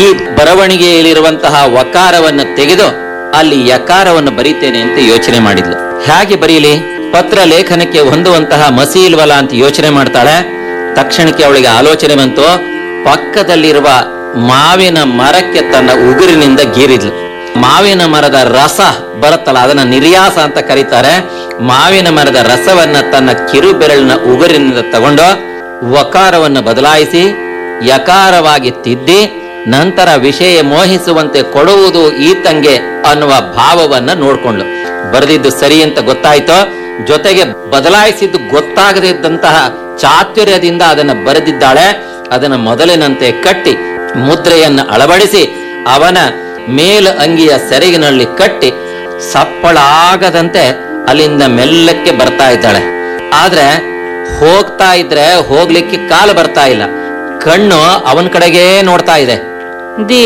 ಈ ಬರವಣಿಗೆಯಲ್ಲಿರುವಂತಹ ವಕಾರವನ್ನು ತೆಗೆದು ಅಲ್ಲಿ ಯಕಾರವನ್ನು ಬರೀತೇನೆ ಅಂತ ಯೋಚನೆ ಮಾಡಿದ್ಲು ಹೇಗೆ ಬರೀಲಿ ಪತ್ರ ಲೇಖನಕ್ಕೆ ಹೊಂದುವಂತಹ ಮಸಿ ಇಲ್ವಲ್ಲ ಅಂತ ಯೋಚನೆ ಮಾಡ್ತಾಳೆ ತಕ್ಷಣಕ್ಕೆ ಅವಳಿಗೆ ಆಲೋಚನೆ ಬಂತು ಪಕ್ಕದಲ್ಲಿರುವ ಮಾವಿನ ಮರಕ್ಕೆ ತನ್ನ ಉಗುರಿನಿಂದ ಗೀರಿದ್ಲು ಮಾವಿನ ಮರದ ರಸ ಬರುತ್ತಲ್ಲ ಅದನ್ನ ನಿರ್ಯಾಸ ಅಂತ ಕರೀತಾರೆ ಮಾವಿನ ಮರದ ರಸವನ್ನ ತನ್ನ ಕಿರು ಬೆರಳಿನ ಉಗುರಿನಿಂದ ತಗೊಂಡು ವಕಾರವನ್ನು ಬದಲಾಯಿಸಿ ಯಕಾರವಾಗಿ ತಿದ್ದಿ ನಂತರ ವಿಷಯ ಮೋಹಿಸುವಂತೆ ಕೊಡುವುದು ಈತಂಗೆ ಅನ್ನುವ ಭಾವವನ್ನ ನೋಡ್ಕೊಂಡ್ಲು ಬರೆದಿದ್ದು ಸರಿ ಅಂತ ಗೊತ್ತಾಯ್ತೋ ಜೊತೆಗೆ ಬದಲಾಯಿಸಿದ್ದು ಗೊತ್ತಾಗದೇ ಇದ್ದಂತಹ ಚಾತುರ್ಯದಿಂದ ಅದನ್ನ ಬರೆದಿದ್ದಾಳೆ ಅದನ್ನ ಮೊದಲಿನಂತೆ ಕಟ್ಟಿ ಮುದ್ರೆಯನ್ನು ಅಳವಡಿಸಿ ಅವನ ಮೇಲು ಅಂಗಿಯ ಸೆರಗಿನಲ್ಲಿ ಕಟ್ಟಿ ಸಪ್ಪಳ ಆಗದಂತೆ ಅಲ್ಲಿಂದ ಮೆಲ್ಲಕ್ಕೆ ಬರ್ತಾ ಇದ್ದಾಳೆ ಆದ್ರೆ ಹೋಗ್ತಾ ಇದ್ರೆ ಹೋಗ್ಲಿಕ್ಕೆ ಕಾಲು ಬರ್ತಾ ಇಲ್ಲ ಕಣ್ಣು ಅವನ ಕಡೆಗೇ ನೋಡ್ತಾ ಇದೆ ದಿ